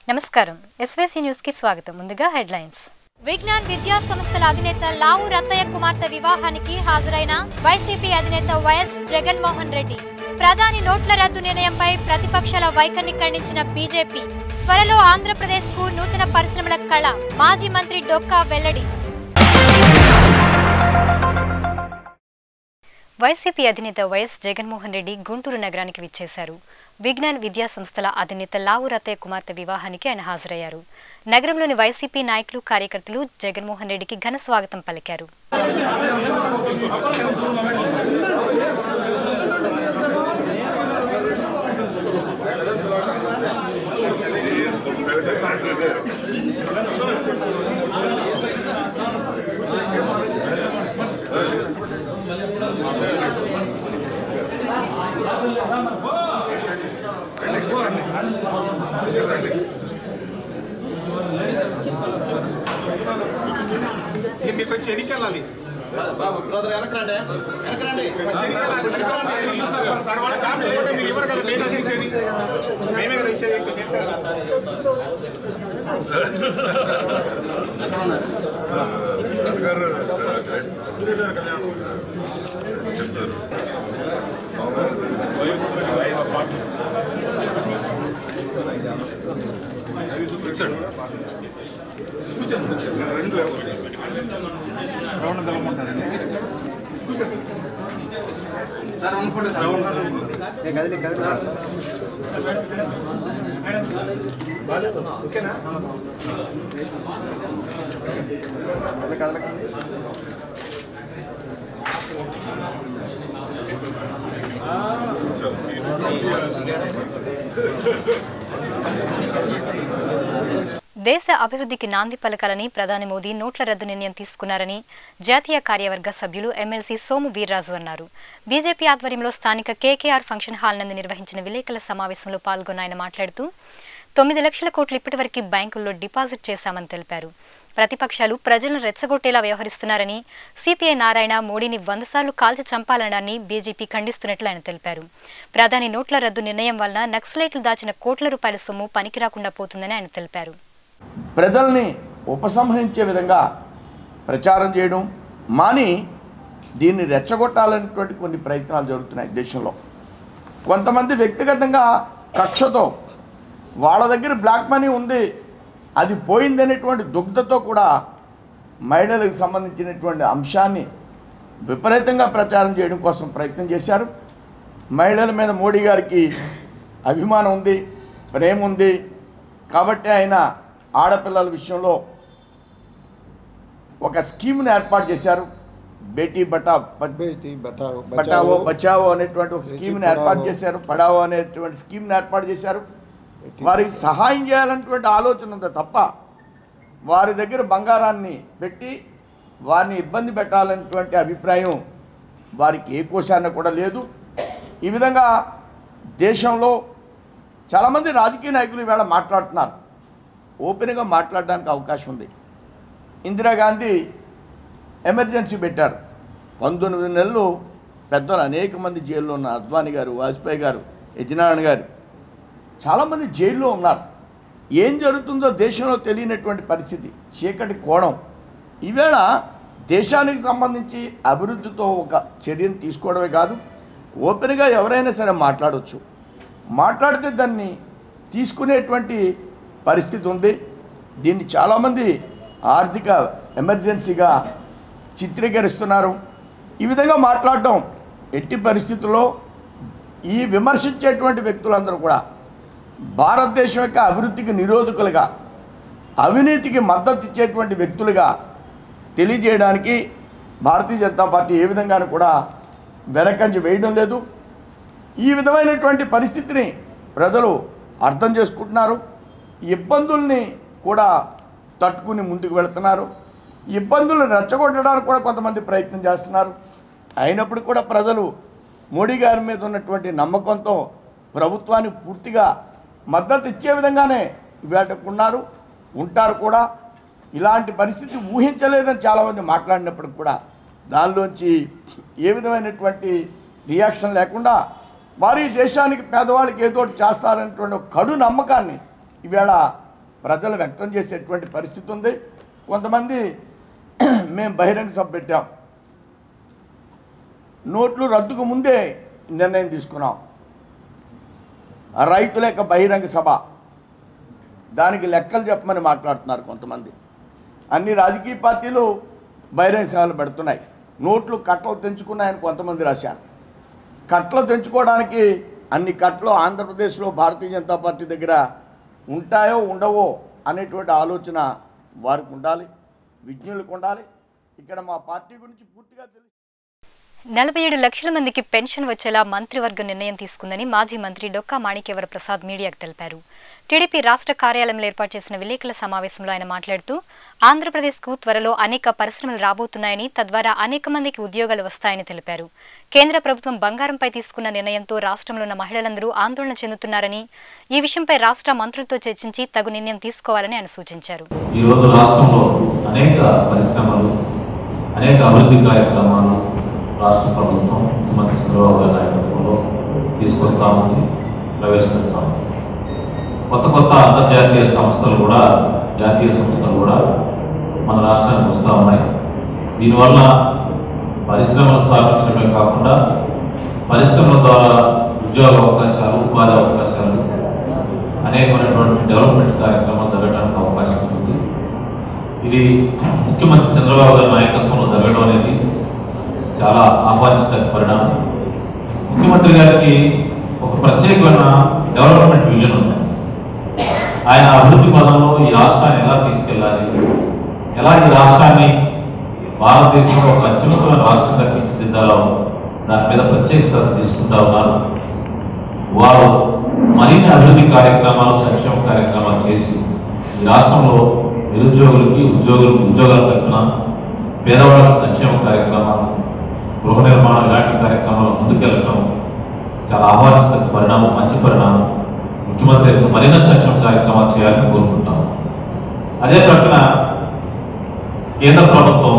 నమస్కారం SVC news కి స్వాగతం ముందుగా హెడ్లైన్స్ విజ్ఞాన్ విద్యా సంస్థల అధినేత లావు రత్తయ్య కుమార్తె వివాహానికి హాజరైన వైసీపీ అధినేత వైఎస్ జగన్మోహన్ రెడ్డి ప్రధాని నోట్ల రద్దు నిర్ణయంపై ప్రతిపక్షాల వైఖరిని ఖండించిన బీజేపీ త్వరలో ఆంధ్రప్రదేశ్ కు నూతన పరిశ్రమల కళ మాజీ మంత్రి డొక్కా వెల్లడి వైసీపీ అధినేత వైఎస్ జగన్మోహన్ రెడ్డి గుంటూరు నగరానికి విచ్చేశారు విజ్ఞాన్ విద్యా సంస్థల అధినేత లావు రతయ్య కుమార్తె వివాహానికి ఆయన హాజరయ్యారు నగరంలోని వైసీపీ నాయకులు కార్యకర్తలు జగన్మోహన్ రెడ్డికి ఘన స్వాగతం పలికారు ఇది మీరు కొంచెం ఎన్నికెళ్ళాలి బ్రదర్ వెనకరండి వెనకరండి సార్ వాళ్ళ ఛాన్స్ ఇవ్వకుండా మీరు ఇవ్వరు కదా మేమే తీసేది మేమే కదా ఇచ్చేది కొంచెం ఎన్నికెళ్ళాలి. సార్ వన్ ఫోటో సార్ దేశ అభివృద్ధికి నాంది పలకాలని ప్రధాని మోదీ నోట్ల రద్దు నిర్ణయం తీసుకున్నారని జాతీయ కార్యవర్గ సభ్యులు ఎమ్మెల్సీ సోము వీర్రాజు అన్నారు బీజేపీ ఆధ్వర్యంలో స్థానిక కేకేఆర్ ఫంక్షన్ హాల్ నందు నిర్వహించిన విలేకరుల సమావేశంలో పాల్గొన్న ఆయన మాట్లాడుతూ తొమ్మిది లక్షల కోట్లు ఇప్పటివరకు బ్యాంకుల్లో డిపాజిట్ చేశామని తెలిపారు ప్రతిపక్షాలు ప్రజలను రెచ్చగొట్టేలా వ్యవహరిస్తున్నారని సిపిఐ నారాయణ మోడీని వందసార్లు కాల్చి చంపాలనని బీజేపీ ఖండిస్తున్నట్లు ఆయన తెలిపారు ప్రధాని నోట్ల రద్దు నిర్ణయం వలన నక్సలైట్లు దాచిన కోట్ల రూపాయల సొమ్ము పనికిరాకుండా పోతుందని ఆయన తెలిపారు ప్రజల్ని ఉపసంహరించే విధంగా ప్రచారం చేయడం మాని దీన్ని రెచ్చగొట్టాలనేటువంటి కొన్ని ప్రయత్నాలు జరుగుతున్నాయి దేశంలో కొంతమంది వ్యక్తిగతంగా కక్షతో వాళ్ళ దగ్గర బ్లాక్ మనీ ఉంది అది పోయిందనేటువంటి దుగ్ధతో కూడా మహిళలకు సంబంధించినటువంటి అంశాన్ని విపరీతంగా ప్రచారం చేయడం కోసం ప్రయత్నం చేశారు మహిళల మీద మోడీ గారికి అభిమానం ఉంది ప్రేమ ఉంది కాబట్టి ఆయన ఆడపిల్లల విషయంలో ఒక స్కీమ్ని ఏర్పాటు చేశారు బేటీ బటా బేటీ బటావో బచావో బచావో అనేటువంటి ఒక బేటీ స్కీమ్ని ఏర్పాటు పడావో. చేశారు పడావో అనేటువంటి స్కీమ్ని ఏర్పాటు చేశారు వారికి సహాయం చేయాలన్నటువంటి ఆలోచన ఉంది తప్ప వారి దగ్గర బంగారాన్ని పెట్టి వారిని ఇబ్బంది పెట్టాలనేటువంటి అభిప్రాయం వారికి ఏ కోశాన కూడా లేదు ఈ విధంగా దేశంలో చాలామంది రాజకీయ నాయకులు ఈవేళ మాట్లాడుతున్నారు ఓపెన్గా మాట్లాడడానికి అవకాశం ఉంది ఇందిరాగాంధీ ఎమర్జెన్సీ పెట్టారు పంతొమ్మిది నెలలు పెద్దలు అనేక మంది జైల్లో ఉన్నారు అద్వానీ గారు వాజ్పేయి గారు యజ్నారాయణ గారు చాలామంది జైల్లో ఉన్నారు ఏం జరుగుతుందో దేశంలో తెలియనటువంటి పరిస్థితి చీకటి కోణం ఈవేళ దేశానికి సంబంధించి అభివృద్ధితో ఒక చర్యను తీసుకోవడమే కాదు ఓపెన్గా ఎవరైనా సరే మాట్లాడవచ్చు మాట్లాడితే దాన్ని తీసుకునేటువంటి పరిస్థితి ఉంది దీన్ని చాలామంది ఆర్థిక ఎమర్జెన్సీగా చిత్రీకరిస్తున్నారు ఈ విధంగా మాట్లాడటం ఎట్టి పరిస్థితుల్లో ఈ విమర్శించేటువంటి వ్యక్తులందరూ కూడా భారతదేశం యొక్క అభివృద్ధికి నిరోధకులుగా అవినీతికి మద్దతు ఇచ్చేటువంటి వ్యక్తులుగా తెలియజేయడానికి భారతీయ జనతా పార్టీ ఏ విధంగానూ కూడా వెనకంజి వేయడం లేదు ఈ విధమైనటువంటి పరిస్థితిని ప్రజలు అర్థం చేసుకుంటున్నారు ఇబ్బందుల్ని కూడా తట్టుకుని ముందుకు వెళుతున్నారు ఇబ్బందులను రెచ్చగొట్టడానికి కూడా కొంతమంది ప్రయత్నం చేస్తున్నారు అయినప్పుడు కూడా ప్రజలు మోడీ గారి మీద ఉన్నటువంటి నమ్మకంతో ప్రభుత్వానికి పూర్తిగా మద్దతు ఇచ్చే విధంగానే వేటకున్నారు ఉంటారు కూడా ఇలాంటి పరిస్థితి ఊహించలేదని చాలామంది మాట్లాడినప్పుడు కూడా దానిలోంచి ఏ విధమైనటువంటి రియాక్షన్ లేకుండా వారి దేశానికి పేదవాళ్ళకి ఏదో ఒకటి చేస్తారనేటువంటి ఒక కడు నమ్మకాన్ని ఈవేళ ప్రజలు వ్యక్తం చేసేటువంటి పరిస్థితి ఉంది కొంతమంది మేము బహిరంగ సభ పెట్టాం నోట్లు రద్దుకు ముందే నిర్ణయం తీసుకున్నాం రైతుల యొక్క బహిరంగ సభ దానికి లెక్కలు చెప్పమని మాట్లాడుతున్నారు కొంతమంది అన్ని రాజకీయ పార్టీలు బహిరంగ సభలు పెడుతున్నాయి నోట్లు కట్టలు తెంచుకున్నాయని కొంతమంది రాశారు కట్టలు తెంచుకోవడానికి అన్ని కట్టలు ఆంధ్రప్రదేశ్లో భారతీయ జనతా పార్టీ దగ్గర ఉంటాయో ఉండవో అనేటువంటి ఆలోచన వారికి ఉండాలి విజ్ఞులకు ఉండాలి ఇక్కడ మా పార్టీ గురించి పూర్తిగా తెలుసు నలభై ఏడు లక్షల మందికి పెన్షన్ వచ్చేలా మంత్రివర్గం నిర్ణయం తీసుకుందని మాజీ మంత్రి డొక్కా మాణిక్యవర ప్రసాద్ మీడియాకు తెలిపారు టీడీపీ రాష్ట్ర కార్యాలయంలో ఏర్పాటు చేసిన విలేకరుల సమావేశంలో ఆయన మాట్లాడుతూ ఆంధ్రప్రదేశ్కు త్వరలో అనేక పరిశ్రమలు రాబోతున్నాయని తద్వారా అనేక మందికి ఉద్యోగాలు వస్తాయని తెలిపారు కేంద్ర ప్రభుత్వం బంగారంపై తీసుకున్న నిర్ణయంతో రాష్ట్రంలో ఉన్న మహిళలందరూ ఆందోళన చెందుతున్నారని ఈ విషయంపై రాష్ట్ర మంత్రులతో చర్చించి తగు నిర్ణయం తీసుకోవాలని ఆయన సూచించారు ఈరోజు రాష్ట్రంలో అనేక పరిశ్రమలు అనేక అభివృద్ధి కార్యక్రమాలు రాష్ట్ర ప్రభుత్వం ముఖ్యమంత్రి చంద్రబాబు గారి నాయకత్వంలో తీసుకొస్తామని ప్రవేశపెడతాము కొత్త కొత్త అంతర్జాతీయ సంస్థలు కూడా జాతీయ సంస్థలు కూడా మన రాష్ట్రానికి వస్తూ ఉన్నాయి దీనివల్ల పరిశ్రమలు స్థాపించడమే కాకుండా పరిశ్రమల ద్వారా ఉద్యోగ అవకాశాలు ఉపాధి అవకాశాలు అనేకమైనటువంటి డెవలప్మెంట్ కార్యక్రమాలు జరగడానికి అవకాశం ఉంటుంది ఇది ముఖ్యమంత్రి చంద్రబాబు గారి నాయకత్వంలో జరగడం అనేది చాలా ఆహ్వానించదగ్గ పరిణామం ముఖ్యమంత్రి గారికి ఒక ప్రత్యేకమైన డెవలప్మెంట్ విజన్ ఉంది ఆయన అభివృద్ధి పదంలో ఈ రాష్ట్రాన్ని ఎలా తీసుకెళ్ళాలి ఎలా ఈ రాష్ట్రాన్ని భారతదేశంలో ఒక అత్యున్నతమైన రాష్ట్రంగా తీర్చిదిద్దాలో దాని మీద ప్రత్యేక శ్రద్ధ తీసుకుంటా ఉన్నారు వారు మరిన్ని అభివృద్ధి కార్యక్రమాలు సంక్షేమ కార్యక్రమాలు చేసి ఈ రాష్ట్రంలో నిరుద్యోగులకి ఉద్యోగులకు ఉద్యోగాల కల్పన పేదవాళ్ళకి సంక్షేమ కార్యక్రమాలు గృహ నిర్మాణం ఇలాంటి కార్యక్రమాలు ముందుకెళ్ళటం చాలా ఆహ్వానిస్తున్న పరిణామం మంచి పరిణామం ముఖ్యమంత్రి గారు మరిన్ని సంక్షేమ కార్యక్రమాలు చేయాలని కోరుకుంటాం అదే ప్రక్కన కేంద్ర ప్రభుత్వం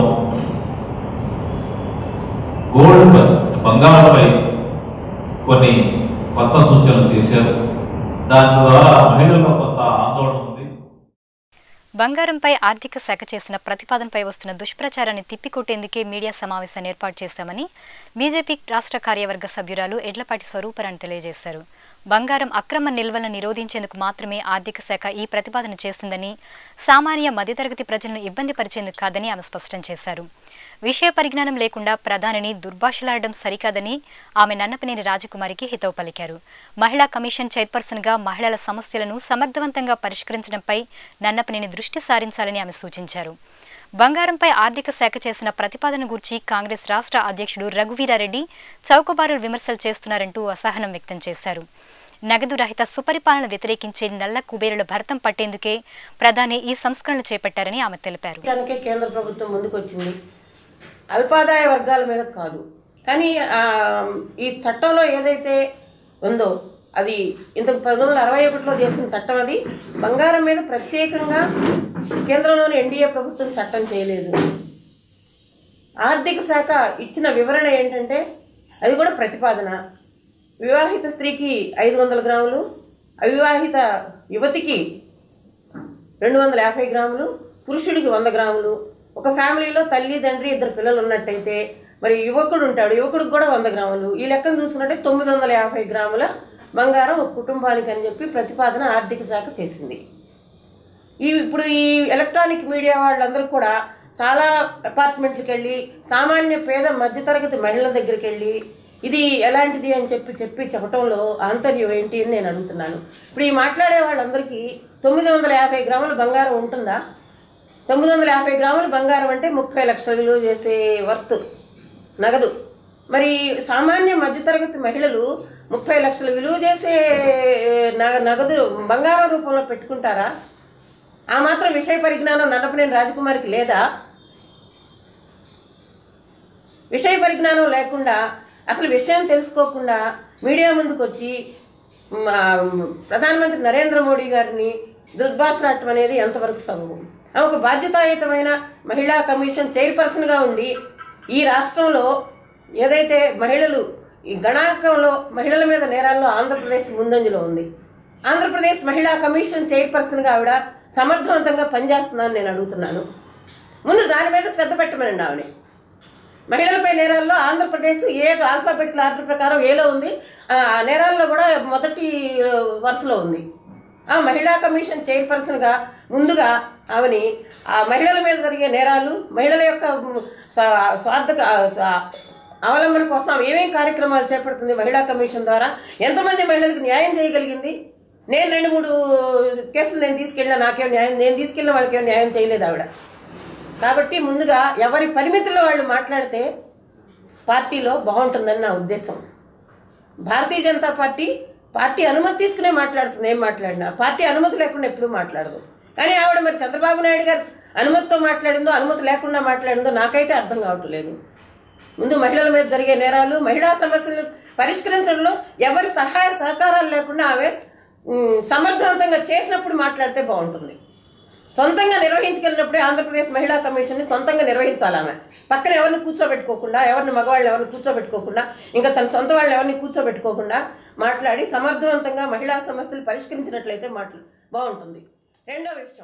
గోల్డ్ పై బంగారంపై కొన్ని కొత్త సూచనలు చేశారు దాని ద్వారా మహిళల్లో కొంత ఆందోళన ఉంది బంగారంపై ఆర్థిక శాఖ చేసిన ప్రతిపాదనపై వస్తున్న దుష్ప్రచారాన్ని తిప్పికొట్టేందుకే మీడియా సమావేశాన్ని ఏర్పాటు చేశామని బీజేపీ రాష్ట్ర కార్యవర్గ సభ్యురాలు ఎడ్లపాటి స్వరూపరాణి తెలియజేశారు బంగారం అక్రమ నిల్వలను నిరోధించేందుకు మాత్రమే ఆర్థిక శాఖ ఈ ప్రతిపాదన చేస్తుందని సామాన్య మధ్యతరగతి ప్రజలను ఇబ్బంది పరిచేందుకు కాదని ఆమె స్పష్టం చేశారు విషయ పరిజ్ఞానం లేకుండా ప్రధానిని దుర్భాషలాడడం సరికాదని ఆమె నన్నపనేని రాజకుమారికి హితవు పలికారు మహిళా కమిషన్ చైర్పర్సన్గా మహిళల సమస్యలను సమర్థవంతంగా పరిష్కరించడంపై నన్నపనేని దృష్టి సారించాలని ఆమె సూచించారు బంగారంపై ఆర్థిక శాఖ చేసిన ప్రతిపాదన గురించి కాంగ్రెస్ రాష్ట్ర అధ్యక్షుడు రఘువీరారెడ్డి చౌకబారులు విమర్శలు చేస్తున్నారంటూ అసహనం వ్యక్తం చేశారు నగదు రహిత సుపరిపాలన వ్యతిరేకించే నల్ల కుబేరుల భరతం పట్టేందుకే ప్రధాని ఈ సంస్కరణలు చేపట్టారని ఆమె తెలిపారు దానికే కేంద్ర ప్రభుత్వం ముందుకు వచ్చింది అల్పాదాయ వర్గాల మీద కాదు కానీ ఆ, ఈ చట్టంలో ఏదైతే ఉందో అది ఇంతకు పంతొమ్మిది వందల అరవై ఒకటిలో చేసిన చట్టం అది బంగారం మీద ప్రత్యేకంగా కేంద్రంలోని ఎన్డీఏ ప్రభుత్వం చట్టం చేయలేదు ఆర్థిక శాఖ ఇచ్చిన వివరణ ఏంటంటే అది కూడా ప్రతిపాదన వివాహిత స్త్రీకి ఐదు వందల గ్రాములు అవివాహిత యువతికి రెండు వందల యాభై గ్రాములు పురుషుడికి వంద గ్రాములు ఒక ఫ్యామిలీలో తల్లి తండ్రి ఇద్దరు పిల్లలు ఉన్నట్టయితే మరి యువకుడు ఉంటాడు యువకుడికి కూడా వంద గ్రాములు ఈ లెక్కను చూసుకున్నట్టే తొమ్మిది వందల యాభై గ్రాముల బంగారం ఒక కుటుంబానికి అని చెప్పి ప్రతిపాదన ఆర్థిక శాఖ చేసింది ఈ ఇప్పుడు ఈ ఎలక్ట్రానిక్ మీడియా వాళ్ళందరూ కూడా చాలా అపార్ట్మెంట్లకు వెళ్ళి సామాన్య పేద మధ్యతరగతి మహిళల దగ్గరికి వెళ్ళి ఇది ఎలాంటిది అని చెప్పి చెప్పి చెప్పటంలో ఆంతర్యం ఏంటి అని నేను అడుగుతున్నాను ఇప్పుడు ఈ మాట్లాడే వాళ్ళందరికీ తొమ్మిది వందల యాభై గ్రాముల బంగారం ఉంటుందా తొమ్మిది వందల యాభై గ్రాముల బంగారం అంటే ముప్పై లక్షల విలువ చేసే వర్త్ నగదు మరి సామాన్య మధ్యతరగతి మహిళలు ముప్పై లక్షల విలువ చేసే నగ- నగదు బంగారం రూపంలో పెట్టుకుంటారా ఆ మాత్రం విషయ పరిజ్ఞానం నన్నపనేని రాజకుమారికి లేదా విషయ పరిజ్ఞానం లేకుండా అసలు విషయం తెలుసుకోకుండా మీడియా ముందుకు వచ్చి మా ప్రధానమంత్రి నరేంద్ర మోడీ గారిని దుర్భాషలాడటం అనేది ఎంతవరకు సబబు ఆమె ఒక బాధ్యతాయుతమైన మహిళా కమిషన్ చైర్పర్సన్గా ఉండి ఈ రాష్ట్రంలో ఏదైతే మహిళలు ఈ గణాంకంలో మహిళల మీద నేరాల్లో ఆంధ్రప్రదేశ్ ముందంజలో ఉంది ఆంధ్రప్రదేశ్ మహిళా కమిషన్ చైర్పర్సన్గా ఆవిడ సమర్థవంతంగా పనిచేస్తుందని నేను అడుగుతున్నాను ముందు దాని మీద శ్రద్ధ పెట్టమనండి ఆవిడ మహిళలపై నేరాల్లో ఆంధ్రప్రదేశ్ ఏ ఆల్ఫాబెటికల్ ఆర్డర్ ప్రకారం ఏలో ఉంది ఆ నేరాల్లో కూడా మొదటి ఆ, వరుసలో ఉంది ఆ మహిళా కమిషన్ చైర్పర్సన్గా ముందుగా ఆమెని ఆ మహిళల మీద జరిగే నేరాలు మహిళల యొక్క మ్, స్వా- స్వార్థ ఆ, స్వా- అవలంబన కోసం ఏమేం కార్యక్రమాలు చేపడుతుంది మహిళా కమిషన్ ద్వారా ఎంతమంది మహిళలకు న్యాయం చేయగలిగింది నేను రెండు మూడు కేసులు నేను తీసుకెళ్ళినా నాకేం న్యాయం నేను తీసుకెళ్ళిన వాళ్ళకేం న్యాయం చేయలేదు ఆవిడ కాబట్టి ముందుగా ఎవరి పరిమితుల్లో వాళ్ళు మాట్లాడితే పార్టీలో బాగుంటుందని నా ఉద్దేశం భారతీయ జనతా పార్టీ పార్టీ అనుమతి తీసుకునే మాట్లాడుతుంది ఏం మాట్లాడినా పార్టీ అనుమతి లేకుండా ఎప్పుడూ మాట్లాడదు కానీ ఆవిడ మరి చంద్రబాబు నాయుడు గారు అనుమతితో మాట్లాడిందో అనుమతి లేకుండా మాట్లాడిందో నాకైతే అర్థం కావట్లేదు ముందు మహిళల మీద జరిగే నేరాలు మహిళా సమస్యలు పరిష్కరించడంలో ఎవరి సహాయ సహకారాలు లేకుండా ఆమె ఉమ్, సమర్థవంతంగా చేసినప్పుడు మాట్లాడితే బాగుంటుంది సొంతంగా నిర్వహించగలిగినప్పుడే ఆంధ్రప్రదేశ్ మహిళా కమిషన్ని సొంతంగా నిర్వహించాలి ఆమె పక్కన ఎవరిని కూర్చోబెట్టుకోకుండా ఎవరిని మగవాళ్ళు ఎవరిని కూర్చోబెట్టుకోకుండా ఇంకా తన సొంత వాళ్ళు ఎవరిని కూర్చోబెట్టుకోకుండా మాట్లాడి సమర్థవంతంగా మహిళా సమస్యలు పరిష్కరించినట్లయితే మాట్లా బాగుంటుంది రెండో విషయం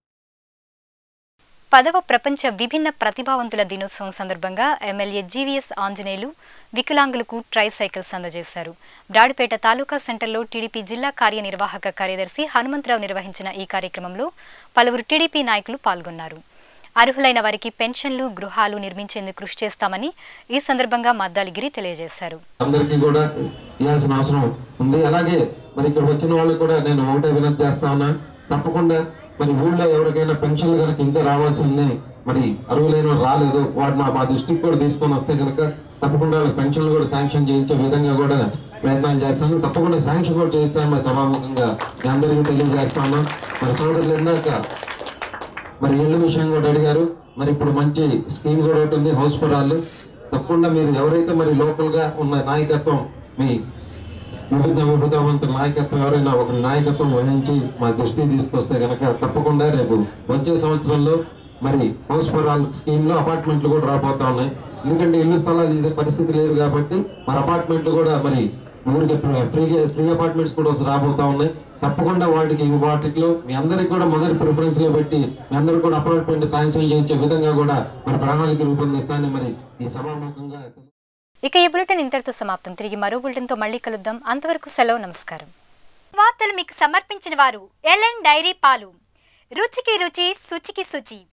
పదవ ప్రపంచ విభిన్న ప్రతిభావంతుల దినోత్సవం సందర్భంగా ఎమ్మెల్యే జీవీఎస్ ఆంజనేయులు వికలాంగులకు ట్రై సైకిల్స్ అందజేశారు బ్రాడిపేట తాలూకా సెంటర్లో టీడీపీ జిల్లా కార్యనిర్వాహక కార్యదర్శి హనుమంతరావు నిర్వహించిన ఈ కార్యక్రమంలో పలువురు టీడీపీ నాయకులు పాల్గొన్నారు అర్హులైన వారికి పెన్షన్లు గృహాలు నిర్మించేందుకు కృషి చేస్తామని ఈ సందర్భంగా మద్దాలిగిరి తెలియజేశారు అందరికీ కూడా ఇవ్వాల్సిన అవసరం ఉంది అలాగే మరి ఇక్కడ వచ్చిన వాళ్ళకి కూడా నేను ఒకటే వినతి చేస్తా ఉన్నా తప్పకుండా మరి ఊళ్ళో ఎవరికైనా పెన్షన్లు కనుక ఇంత రావాల్సి ఉంది మరి అర్హులైన వాళ్ళు రాలేదు వాడు మా మా దృష్టికి కూడా తీసుకొని వస్తే కనుక తప్పకుండా వాళ్ళకి పెన్షన్లు కూడా శాంక్షన్ చేయించే విధంగా కూడా ప్రయత్నాలు చేస్తాను తప్పకుండా శాంక్షన్ కూడా చేస్తాను మరి సభాముఖంగా మీ అందరికీ తెలియజేస్తా ఉన్నాం మరి సోదరులు ఇందాక మరి ఇళ్ళ విషయం కూడా అడిగారు మరి ఇప్పుడు మంచి స్కీమ్ కూడా ఒకటి ఉంది హౌస్ ఫర్ ఆల్ తప్పకుండా మీరు ఎవరైతే మరి లోకల్ గా ఉన్న నాయకత్వం మీ విభిన్న విభృతవంతుల నాయకత్వం ఎవరైనా ఒక నాయకత్వం వహించి మా దృష్టికి తీసుకొస్తే కనుక తప్పకుండా రేపు వచ్చే సంవత్సరంలో మరి హౌస్ ఫర్ ఆల్ స్కీమ్ లో అపార్ట్మెంట్లు కూడా రాబోతా ఉన్నాయి ఎందుకంటే ఇల్లు స్థలాలు ఇదే పరిస్థితి లేదు కాబట్టి మరి అపార్ట్మెంట్లు కూడా మరి ఊరికి ఫ్రీగా ఫ్రీ అపార్ట్మెంట్స్ కూడా రాబోతా ఉన్నాయి తప్పకుండా వాటికి వాటిలో మీ అందరికి కూడా మొదటి ప్రిఫరెన్స్ లో పెట్టి మీ అందరికి కూడా అపార్ట్మెంట్ సాయం చేయించే విధంగా కూడా మరి ప్రణాళిక రూపొందిస్తానని మరి ఈ సభాముఖంగా ఇక ఈ బులెటిన్ ఇంతటితో సమాప్తం తిరిగి మరో బులెటిన్తో మళ్ళీ కలుద్దాం అంతవరకు సెలవు నమస్కారం వార్తలు మీకు సమర్పించిన వారు ఎల్ఎన్ డైరీ పాలు రుచికి రుచి శుచికి శుచి